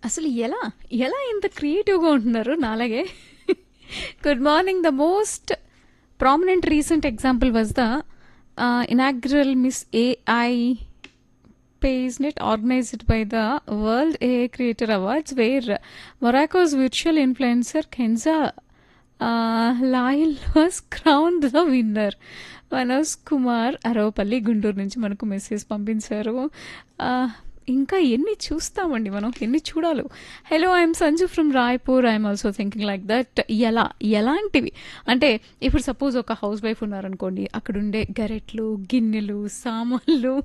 అసలు ఎలా ఎలా ఇంత క్రియేటివ్గా ఉంటున్నారు నాలాగే good morning the most prominent recent example was the inaugural Miss AI PageNet organized by the World AI Creator Awards, where Morocco's virtual influencer Kenza uh, Lyle was crowned the winner. Manoj Kumar Aravapalli Guntur నుంచి మనకు message పంపించారు Uh, ఇంకా ఎన్ని చూస్తామండి మనం ఎన్ని చూడాలి hello I'm Sanju from Raipur I'm also thinking like that ఎలా ఎలాంటివి అంటే ఇప్పుడు సపోజ్ ఒక హౌస్ వైఫ్ ఉన్నారనుకోండి అక్కడ ఉండే గరెట్లు గిన్నెలు సామాన్లు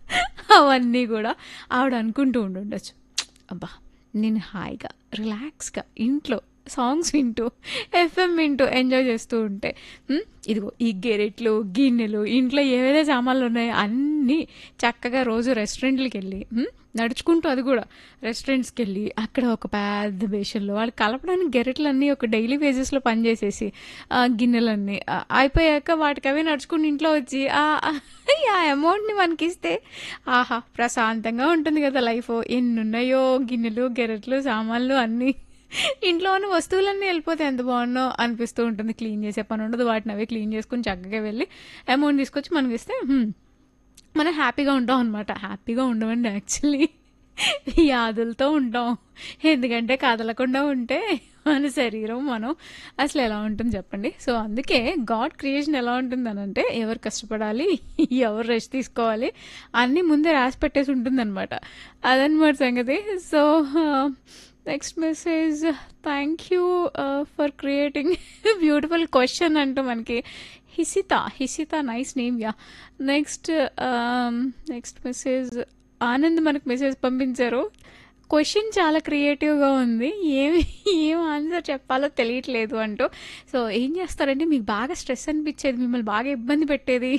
అవన్నీ కూడా ఆవిడ అనుకుంటూ ఉండుండొచ్చు అబ్బా నేను హాయిగా రిలాక్స్గా ఇంట్లో సాంగ్స్ వింటూ ఎఫ్ఎం వింటూ ఎంజాయ్ చేస్తూ ఉంటే ఉమ్, ఇదిగో ఈ గెరెట్లు గిన్నెలు ఇంట్లో ఏవైతే సామాన్లు ఉన్నాయో అన్నీ చక్కగా రోజు రెస్టారెంట్లకి వెళ్ళి ఉమ్, నడుచుకుంటూ అది కూడా రెస్టారెంట్స్కి వెళ్ళి అక్కడ ఒక పెద్ద బేషన్లో వాళ్ళు కలపడానికి గెరెట్లన్నీ ఒక డైలీ బేసిస్లో పనిచేసేసి ఆ గిన్నెలన్నీ ఆ, అయిపోయాక వాటికి అవే నడుచుకుని ఇంట్లో వచ్చి ఆ ఆ అమౌంట్ని మనకి ఇస్తే ఆహా ప్రశాంతంగా ఉంటుంది కదా లైఫ్ ఎన్ని ఉన్నాయో గిన్నెలు గెరెట్లు సామాన్లు అన్నీ ఇంట్లో ఉన్న వస్తువులన్నీ వెళ్ళిపోతే ఎంత బాగుందో అనిపిస్తూ ఉంటుంది క్లీన్ చేసే పని ఉండదు వాటిని అవే క్లీన్ చేసుకుని చక్కగా వెళ్ళి అమౌంట్ తీసుకొచ్చి మనకి ఇస్తే హ్మ్, మనం హ్యాపీగా ఉంటాం అనమాట హ్యాపీగా ఉండమండి యాక్చువల్లీ వ్యాధులతో ఉంటాం ఎందుకంటే కదలకుండా ఉంటే మన శరీరం మనం అసలు ఎలా ఉంటుంది చెప్పండి సో అందుకే గాడ్ క్రియేషన్ ఎలా ఉంటుంది అని అంటే ఎవరు కష్టపడాలి ఎవరు రెస్ట్ తీసుకోవాలి అన్నీ ముందే రాసి పెట్టేసి ఉంటుంది అనమాట అదనమాట సంగతి so next message thank you for creating beautiful question అంటూ మనకి Hisitha Hisitha nice name yeah next next message Anand మనకు మెసేజ్ పంపించారు క్వశ్చన్ చాలా క్రియేటివ్గా ఉంది ఏమి ఏం ఆన్సర్ చెప్పాలో తెలియట్లేదు అంటూ సో ఏం చేస్తారంటే మీకు బాగా స్ట్రెస్ అనిపించేది మిమ్మల్ని బాగా ఇబ్బంది పెట్టేది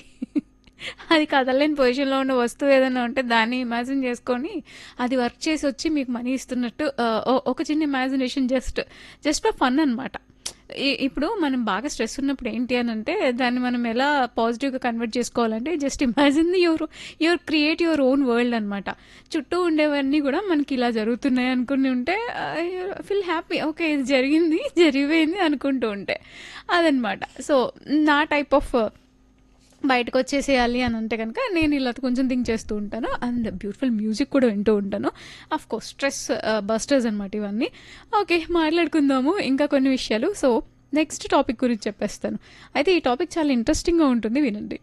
అది కదలేని పొజిషన్లో ఉన్న వస్తువు ఏదైనా ఉంటే దాన్ని ఇమాజిన్ చేసుకొని అది వర్క్ చేసి వచ్చి మీకు మనీ ఇస్తున్నట్టు ఆ, ఓ- ఒక చిన్న imagination just just for fun అనమాట ఇప్పుడు మనం బాగా స్ట్రెస్ ఉన్నప్పుడు ఏంటి అని అంటే దాన్ని మనం ఎలా పాజిటివ్గా కన్వర్ట్ చేసుకోవాలంటే just imagine your your create your own world అనమాట చుట్టూ ఉండేవన్నీ కూడా మనకి ఇలా జరుగుతున్నాయి అనుకుని ఉంటే ఫీల్ హ్యాపీ ఓకే ఇది జరిగింది జరిగిపోయింది అనుకుంటూ ఉంటే అదనమాట సో నా టైప్ ఆఫ్ బయటకు వచ్చేసేయాలి అని అంటే కనుక నేను ఇలా కొంచెం థింక్ చేస్తూ ఉంటాను అండ్ బ్యూటిఫుల్ మ్యూజిక్ కూడా వింటూ ఉంటాను అఫ్ కోర్స్ స్ట్రెస్ బస్టర్స్ అనమాట ఇవన్నీ ఓకే మాట్లాడుకుందాము ఇంకా కొన్ని విషయాలు సో నెక్స్ట్ టాపిక్ గురించి చెప్పేస్తాను అయితే ఈ టాపిక్ చాలా ఇంట్రెస్టింగ్గా ఉంటుంది వినండి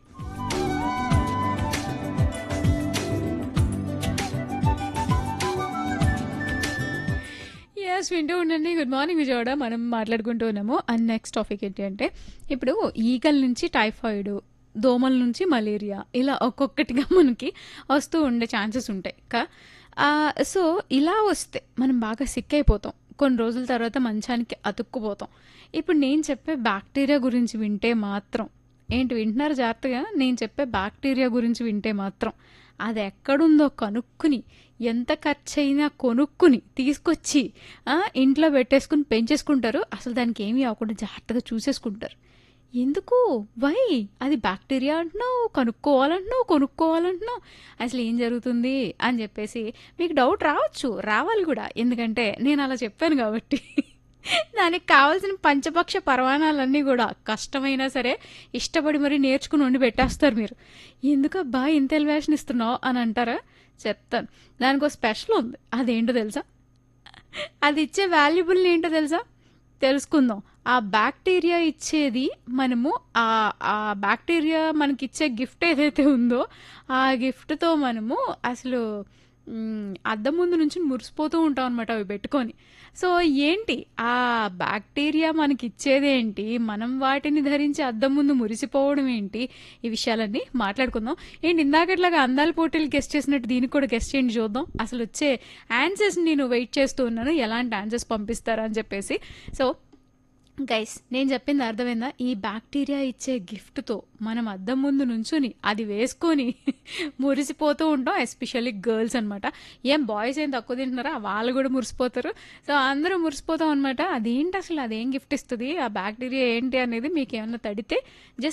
ఎస్ వింటూ ఉండండి గుడ్ మార్నింగ్ విజయవాడ మనం మాట్లాడుకుంటూ ఉన్నాము అండ్ నెక్స్ట్ టాపిక్ ఏంటి అంటే ఇప్పుడు ఈగల నుంచి టైఫాయిడ్ దోమల నుంచి మలేరియా ఇలా ఒక్కొక్కటిగా మనకి వస్తూ ఉండే ఛాన్సెస్ ఉంటాయి కా సో ఇలా వస్తే మనం బాగా సిక్ అయిపోతాం కొన్ని రోజుల తర్వాత మంచానికి అతుక్కుపోతాం ఇప్పుడు నేను చెప్పే బ్యాక్టీరియా గురించి వింటే మాత్రం ఏంటి వింటున్నారు జాగ్రత్తగా నేను చెప్పే బ్యాక్టీరియా గురించి వింటే మాత్రం అది ఎక్కడుందో కనుక్కుని ఎంత ఖర్చు అయినా కొనుక్కుని తీసుకొచ్చి ఆ, ఇంట్లో పెట్టేసుకుని పెంచేసుకుంటారు అసలు దానికి ఏమీ అవ్వకుండా జాగ్రత్తగా చూసేసుకుంటారు ఎందుకు వై అది బ్యాక్టీరియా అంటున్నావు కనుక్కోవాలంటున్నావు కొనుక్కోవాలంటున్నావు అసలు ఏం జరుగుతుంది అని చెప్పేసి మీకు డౌట్ రావచ్చు రావాలి కూడా ఎందుకంటే నేను అలా చెప్పాను కాబట్టి దానికి కావాల్సిన పంచపక్ష పరమాణాలన్నీ కూడా కష్టమైనా సరే ఇష్టపడి మరి నేర్చుకుని వండి పెట్టేస్తారు మీరు ఎందుకబ్బా ఇంత ఎలివేషన్ ఇస్తున్నావు అని అంటారా చెప్తాను దానికి ఒక స్పెషల్ ఉంది అదేంటో తెలుసా అది ఇచ్చే వాల్యుబుల్ ఏంటో తెలుసా తెలుసుకుందాం ఆ బ్యాక్టీరియా ఇచ్చేది మనము ఆ ఆ బ్యాక్టీరియా మనకి ఇచ్చే గిఫ్ట్ ఏదైతే ఉందో ఆ గిఫ్ట్తో మనము అసలు మ్, అద్దం ముందు నుంచి మురిసిపోతూ ఉంటాం అనమాట అవి పెట్టుకొని సో ఏంటి ఆ బ్యాక్టీరియా మనకి ఇచ్చేది ఏంటి మనం వాటిని ధరించి అద్దం ముందు మురిసిపోవడం ఏంటి ఈ విషయాలన్నీ మాట్లాడుకుందాం ఏంటి ఇందాకట్లాగా అందాల పోటీలు గెస్ట్ చేసినట్టు దీనికి కూడా గెస్ట్ చేయండి చూద్దాం అసలు వచ్చే ఆన్సర్స్ నేను వెయిట్ చేస్తూ ఉన్నాను ఎలాంటి ఆన్సర్స్ పంపిస్తారా అని చెప్పేసి సో గైస్ నేను చెప్పింది అర్థమైందా ఈ బ్యాక్టీరియా ఇచ్చే గిఫ్ట్తో మనం అద్దం ముందు నుంచుని అది వేసుకొని మురిసిపోతూ ఉంటాం ఎస్పెషల్లీ గర్ల్స్ అనమాట ఏం బాయ్స్ ఏం తక్కువ తింటున్నారా వాళ్ళు కూడా మురిసిపోతారు సో అందరూ మురిసిపోతాం అనమాట అదేంటి అసలు అదేం గిఫ్ట్ ఇస్తుంది ఆ బ్యాక్టీరియా ఏంటి అనేది మీకు ఏమన్నా తడితే జస్ట్